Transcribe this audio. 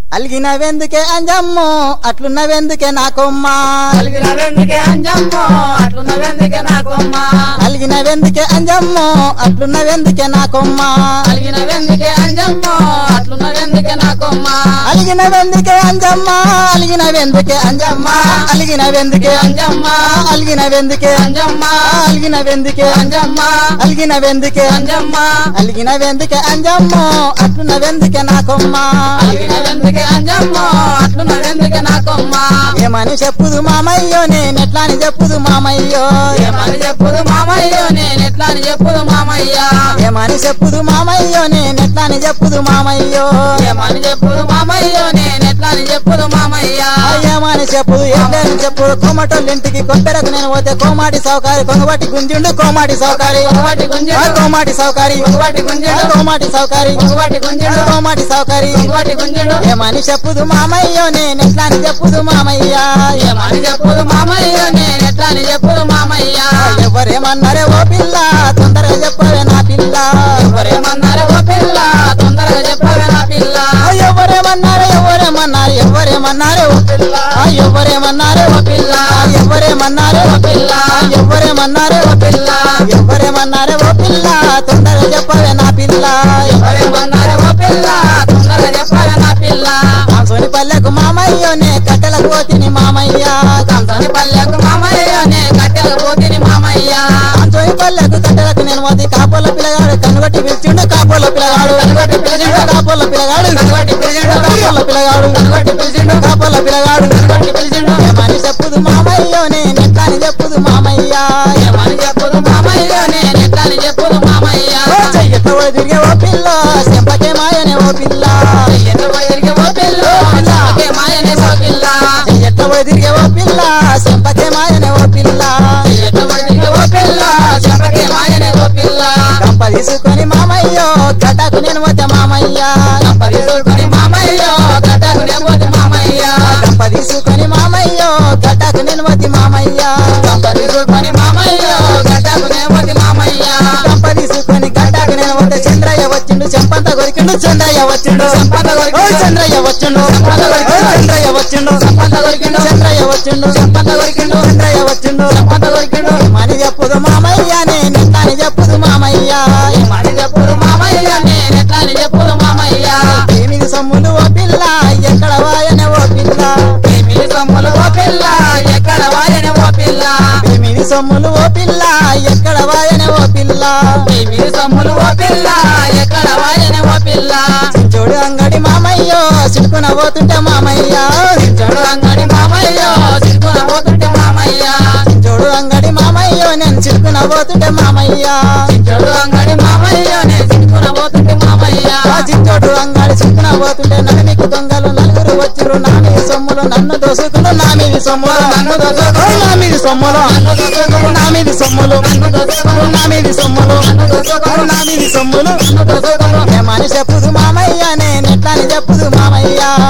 అలిగినవెందుకే అంజమ్ము అట్లున్నవెందుకే నా కొమ్మ కలిగినవెందుకే అంజమ్మో అట్లున్నవెందుకే నా కొమ్మ అలిగినవెందుకే అంజమ్ము అట్లున్నవెందుకే నా కొమ్మ కలిగినవెందుకే అంజమ్మో అట్లున్నవెందుకే నా కొమ్మ అలిగినవెందుకే అంజమ్మ అలిగినవెందుకే అంజమ్మ అలిగినవెందుకే అంజమ్మ అలిగినవెందుకే అంజమ్మ అలిగినవెందుకే అంజమ్మ అలిగినవెందుకే అంజమ్మ అలిగినవెందుకే అంజమ్ము అట్లున్నవెందుకే నా కొమ్మ కలిగినవెందుకే అంజమ్మో అట్లున్నవెందుకే నా కొమ్మ ఏమని చెప్పుదు మామయ్యో నేనెట్లా అని చెప్పుదు మామయ్యో ఏమని చెప్పుదు మామయ్యో నేను ఎట్లా అని చెప్పుదు మామయ్య ఏమని చెప్పుదు మామయ్యో నేనెట్లా అని చెప్పుదు మామయ్యో ఏమని చెప్పుదు మామయ్యో నేను ఎట్లా అని చెప్పుదు మామయ్య ఏమని చెప్పుదు ఎట్లని చెప్పుదు కోమటోళ్ళ ఇంటికి కొబ్బరకు నేను పోతే కోమాటి సౌకారి కొంగబట్టి గుంజిండు కోమాటి సౌకారి ఒకవాటి ఆ గుంజడు కోమాటి సౌకారి ఒకవాటి ఆ గుంజడు కోమాటి సౌకారి ఒకవాటి గుంజడు కోమాటి సౌకారి ఒకవాటి గుంజడు ఏమని చెప్పుదు మామయ్యో నేనెట్లా అని చెప్పుదు మామయ్య ఏమని చెప్పుదు మామయ్య నేను ఎట్లా అని చెప్పుదు మామయ్య ఎవరేమన్నారే ఓ పిల్ల తొందరగా చెప్పవే నా పిల్ల ఎవరేమన్నారు ఓ పిల్ల తొందరగా చెప్పవే నా పిల్ల ఆ ఎవరేమన్నారే ఎవరేమన్నారు ఎవరేమన్నారే ఓ పిల్ల ఆ ఎవరేమన్నారే ఓ పిల్ల ఆ ఎవరేమన్నారే ఓ పిల్ల ఆ ఎవరేమన్నారే ఓ పిల్ల ఎవరేమన్నారే ఓ పిల్ల తొందరగా చెప్పవే నా పిల్ల ఎవరేమన్నారు ఓ పిల్ల తొందరగా చెప్పవే నా పిల్ల సోని పల్లెకు మామయ్యోనే కట్టెలకు పోతిని మామయ్య కంసని పల్లెకు మామయ్య నే కట్టెల పోతిని మామయ్య సోని పల్లెకు కట్టెలకు నేను పోతి కాపోల పిల్లగాడు కనుగొట్టి పిలిచిండు కాపోల పిల్లగాడు కనుగొట్టి పిలిచిండు. కాపోల పిల్లగాడు కనుగొట్టి పిలిచిండు. కాపోల పిల్లగాడు కనుగొట్టి పిలిచిండు. కాపోల పిల్లగాడు కనుగొట్టి పిలిచిండు. ఏమని చెప్పుదు మామయ్యోనే నెట్లా అని చెప్పుదు మామయ్య ఏమని చెప్పుదు మామయ్య నేను ఎట్లా అని చెప్పుదు మామయ్య ఓ చెయ్యతో తిరిగే ఓ పిల్ల చెంపకే మాయనే ఓ పిల్ల ఎట్ల పోయిరిగే ఓ పిల్ల నాకే మాయనే ఓ పిల్ల చెయ్యతో తిరిగే ఓ పిల్ల చెంపకే మాయనే ఓ పిల్ల ఎట్ల పోయిరిగే ఓ పిల్ల చెప్పకే మాయనే ఓ పిల్ల గంప తీసుకొని మామయ్యో గడ్డకు నేను పోతే మామయ్య పరిసుకొని మామయ్య గడ్డకు నెమ్మది మామయ్య గంప తీసుకొని మామయ్యో గడ్డకు నేను పోతే మామయ్య పరిసుకొని మామయ్య గడ్డకు నెమ్మది మామయ్య గంప తీసుకొని గడ్డకు నేను పోతే చంద్రయ్య వచ్చిండు చెంపంత కొరికిండు చంద్రయ్య వచ్చిండు చెంపంత కొరికిండు. ఓ చంద్రయ్య వచ్చిండు చెంపంత కొరికిండు. ఓ చంద్రయ్య వచ్చిండు చెంపంత కొరికిండు. చంద్రయ్య వచ్చిండు చెంపంత కొరికిండు. చంద్రయ్య వచ్చిండు చెంపంత కొరికిండు. మని చెప్పుదు మామయ్య నేను అని చెప్పుదు మామయ్య మరి చెప్పుదు మామయ్య నేను ఎట్లా అని చెప్పుదు మామయ్య ఏమిది సొమ్ములు ఓ పిల్ల ఎక్కడ వాయనే ఓ పిల్ల మీ సొమ్ములు ఓ పిల్ల ఎక్కడ వాయనే ఓ పిల్ల ఏమిది సొమ్ములు ఓ పిల్ల ఎక్కడ వాయనే ఓ పిల్ల మీ సొమ్ములు ఓ పిల్ల ఎక్కడ వాయనే ఓ పిల్ల చూడు అంగడి మామయ్యో సిడుకున పోతుంటే మామయ్య చెడు అంగడి మామయ్య సిగ్గున పోతుంటే మామయ్య చూడు అంగడి మామయ్యో నేను సిడుకున పోతుంటే మామయ్య చెడు అంగడి మామయ్య నేను సిగ్గున పోతుంటే మామయ్య ఆ చిచ్చోడు అంగడి సిడుకున పోతుంటే నలుగురికి దొంగలు నలుగురు వచ్చిరు నా మీద సొమ్ములు నన్ను దోసుకులు నా మీద సొమ్ములు నన్ను దోసుకులు. ఓ నా మీద సొమ్ములు నన్ను దోసుకులు. నా మీద సొమ్ములు నన్ను దోసుకులు. నా మీద సొమ్ములు నన్ను దోసుకులు. నా మీద సొమ్ములు నన్ను దోసుకులు. ఏమని చెప్పుదు మామయ్య నేను ఎట్లా అని చెప్పుదు మామయ్య